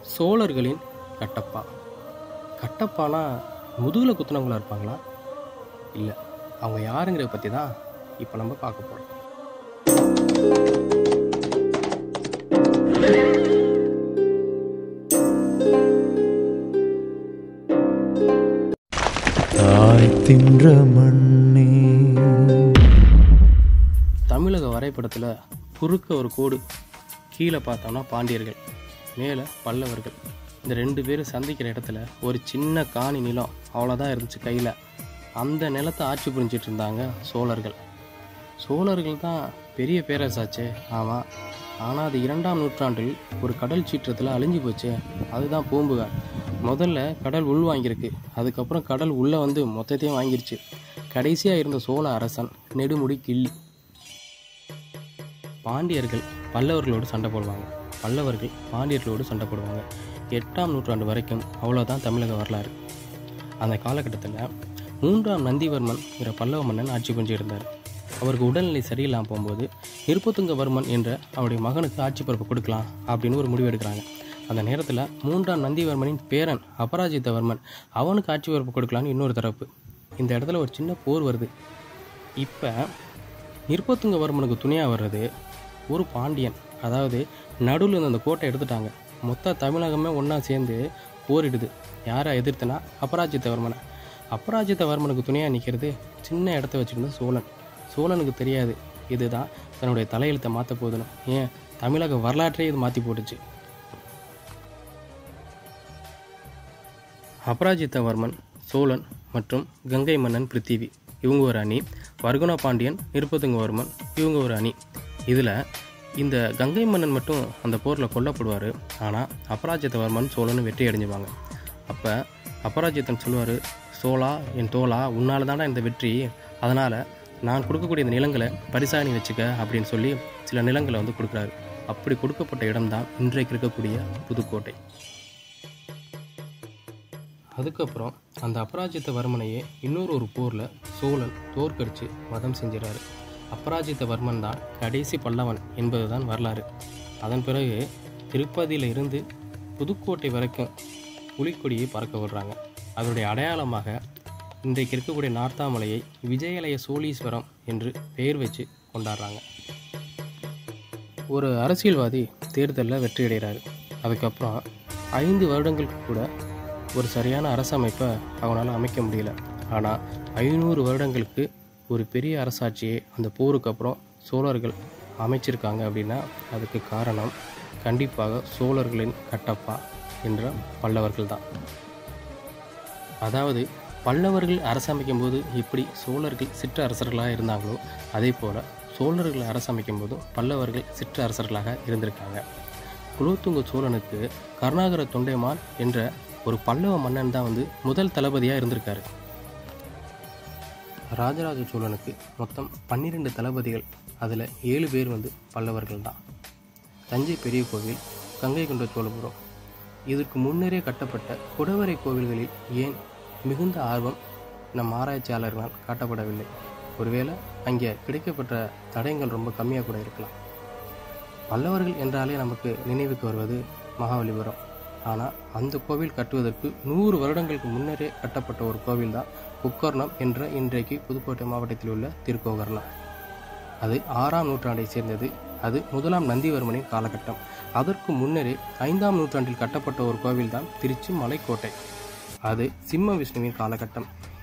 சோழர்களின் கட்டப்பா கட்டப்பானா முதுகில் குத்துனவங்களா இருப்பாங்களா இல்லை அவங்க யாருங்கிறத பற்றி தான் இப்போ நம்ம பார்க்க போகிறோம் தாய் தின்ற மண்ணே தமிழக வரைபடத்தில் குறுக்க ஒரு கோடு கீழே பார்த்தோம்னா பாண்டியர்கள் மேலே பல்லவர்கள் இந்த ரெண்டு பேரும் சந்திக்கிற இடத்துல ஒரு சின்ன காணி நிலம் அவ்வளோதான் இருந்துச்சு கையில் அந்த நிலத்தை ஆட்சி புரிஞ்சிட்டு இருந்தாங்க சோழர்கள் சோழர்கள் தான் பெரிய பேரரசாச்சே ஆமாம் ஆனால் அது இரண்டாம் நூற்றாண்டில் ஒரு கடல் சீற்றத்தில் அழிஞ்சு போச்சே அதுதான் பூம்புகார் முதல்ல கடல் உள் வாங்கியிருக்கு அதுக்கப்புறம் கடல் உள்ளே வந்து மொத்தத்தையும் வாங்கிருச்சு கடைசியாக இருந்த சோழ அரசன் நெடுமுடி கிள்ளி பாண்டியர்கள் பல்லவர்களோடு சண்டை போடுவாங்க பல்லவர்கள் பாண்டியர்களோடு சண்டை போடுவாங்க எட்டாம் நூற்றாண்டு வரைக்கும் அவ்வளோதான் தமிழக வரலாறு அந்த காலகட்டத்தில் மூன்றாம் நந்திவர்மன்ங்கிற பல்லவ மன்னன் ஆட்சி புரிஞ்சு இருந்தார் அவருக்கு உடல்நிலை சரியில்லாமல் போகும்போது நிருப்பத்துங்கவர்மன் என்ற அவருடைய மகனுக்கு ஆட்சி பொறுப்பு கொடுக்கலாம் அப்படின்னு ஒரு முடிவு எடுக்கிறாங்க அந்த நேரத்தில் மூன்றாம் நந்திவர்மனின் பேரன் அபராஜித்தவர்மன் அவனுக்கு ஆட்சி பொறுப்பு கொடுக்கலான்னு இன்னொரு தரப்பு இந்த இடத்துல ஒரு சின்ன போர் வருது இப்போ நிருப்பத்துங்கவர்மனுக்கு துணையாக வர்றது ஒரு பாண்டியன் அதாவது நடுவில் இருந்த அந்த கோட்டை எடுத்துட்டாங்க மொத்த தமிழகமே ஒன்றா சேர்ந்து போரிடுது யாரை எதிர்த்தனா அபராஜித்தவர்மனை அபராஜித்தவர்மனுக்கு துணையாக நிற்கிறது சின்ன இடத்த வச்சுருந்த சோழன் சோழனுக்கு தெரியாது இதுதான் தன்னுடைய தலையெழுத்தை மாற்ற போகுதுன்னு ஏன் தமிழக வரலாற்றையே இது மாற்றி போட்டுச்சு அபராஜித்தவர்மன் சோழன் மற்றும் கங்கை மன்னன் பிருத்திவி இவங்க ஒரு அணி வர்குணா பாண்டியன் நிருப்பதுங்கவர்மன் இவங்க ஒரு அணி இதில் இந்த கங்கை மன்னன் மட்டும் அந்த போரில் கொல்லப்படுவார் ஆனால் அபராஜித்தவர்மன் சோழனும் வெற்றி அடைஞ்சுவாங்க அப்போ அபராஜித்தன் சொல்லுவார் சோழா என் தோளா உன்னால தானே இந்த வெற்றி அதனால் நான் கொடுக்கக்கூடிய இந்த நிலங்களை பரிசா நீ வச்சுக்க அப்படின்னு சொல்லி சில நிலங்களை வந்து கொடுக்குறாரு அப்படி கொடுக்கப்பட்ட இடம்தான் இன்றைக்கு இருக்கக்கூடிய புதுக்கோட்டை அதுக்கப்புறம் அந்த அபராஜித்த வர்மனையே இன்னொரு ஒரு போரில் சோழன் தோற்கடிச்சு வதம் செஞ்சிடறாரு அபராஜித்த வர்மன் தான் கடைசி பல்லவன் என்பதுதான் வரலாறு அதன் பிறகு திருப்பதியில் இருந்து புதுக்கோட்டை வரைக்கும் புலிக்கொடியை பறக்க விடுறாங்க அதனுடைய அடையாளமாக இன்றைக்கு இருக்கக்கூடிய நார்த்தாமலையை விஜயலய சோழீஸ்வரம் என்று பெயர் வச்சு கொண்டாடுறாங்க ஒரு அரசியல்வாதி தேர்தலில் வெற்றி அடைகிறாரு அதுக்கப்புறம் ஐந்து வருடங்களுக்கு கூட ஒரு சரியான அரசமைப்பை அவனால் அமைக்க முடியல ஆனால் ஐநூறு வருடங்களுக்கு ஒரு பெரிய அரசாட்சியை அந்த போருக்கு அப்புறம் சோழர்கள் அமைச்சிருக்காங்க அப்படின்னா அதுக்கு காரணம் கண்டிப்பாக சோழர்களின் கட்டப்பா என்ற பல்லவர்கள் தான் அதாவது பல்லவர்கள் அரசமைக்கும் போது எப்படி சோழர்கள் சிற்று அரசர்களாக இருந்தாங்களோ அதே போல் சோழர்கள் அரசமைக்கும் போதும் பல்லவர்கள் சிற்று அரசர்களாக இருந்திருக்காங்க குலோத்துங்க சோழனுக்கு கருணாகர தொண்டைமான் என்ற ஒரு பல்லவ மன்னன் தான் வந்து முதல் தளபதியாக இருந்திருக்காரு ராஜராஜ சோழனுக்கு மொத்தம் பன்னிரெண்டு தளபதிகள் அதில் ஏழு பேர் வந்து பல்லவர்கள் தான் தஞ்சை பெரிய கோவில் கங்கை கொண்ட சோழபுரம் இதற்கு முன்னரே கட்டப்பட்ட குடவரை கோவில்களில் ஏன் மிகுந்த ஆர்வம் நம் ஆராய்ச்சியாளர்களால் காட்டப்படவில்லை ஒருவேளை அங்கே கிடைக்கப்பட்ட தடயங்கள் ரொம்ப கம்மியாக கூட இருக்கலாம் பல்லவர்கள் என்றாலே நமக்கு நினைவுக்கு வருவது மகாபலிபுரம் ஆனால் அந்த கோவில் கட்டுவதற்கு நூறு வருடங்களுக்கு முன்னரே கட்டப்பட்ட ஒரு கோவில் தான் குக்கர்ணம் என்ற இன்றைக்கு புதுக்கோட்டை மாவட்டத்தில் உள்ள திருக்கோகர்ணம் அது ஆறாம் நூற்றாண்டை சேர்ந்தது அது முதலாம் நந்திவர்மனின் காலகட்டம் அதற்கு முன்னரே ஐந்தாம் நூற்றாண்டில் கட்டப்பட்ட ஒரு கோவில் தான் திருச்சி மலைக்கோட்டை அது சிம்ம விஷ்ணுவின் காலகட்டம்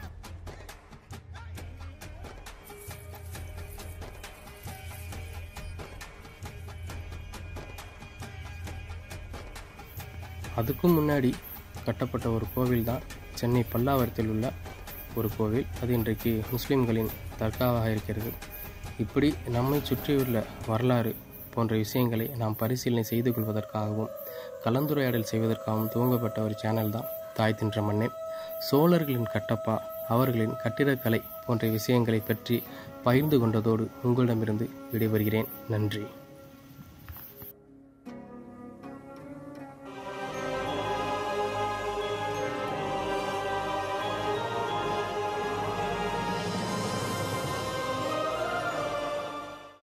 அதுக்கும் முன்னாடி கட்டப்பட்ட ஒரு கோவில் தான் சென்னை பல்லாவரத்தில் உள்ள ஒரு கோவில் அது இன்றைக்கு முஸ்லிம்களின் தர்காவாக இருக்கிறது இப்படி நம்மை சுற்றியுள்ள வரலாறு போன்ற விஷயங்களை நாம் பரிசீலனை செய்து கொள்வதற்காகவும் கலந்துரையாடல் செய்வதற்காகவும் துவங்கப்பட்ட ஒரு சேனல் தான் தாய் தின்ற மண்ணே சோழர்களின் கட்டப்பா அவர்களின் கட்டிடக்கலை போன்ற விஷயங்களை பற்றி பகிர்ந்து கொண்டதோடு உங்களிடமிருந்து விடைபெறுகிறேன் நன்றி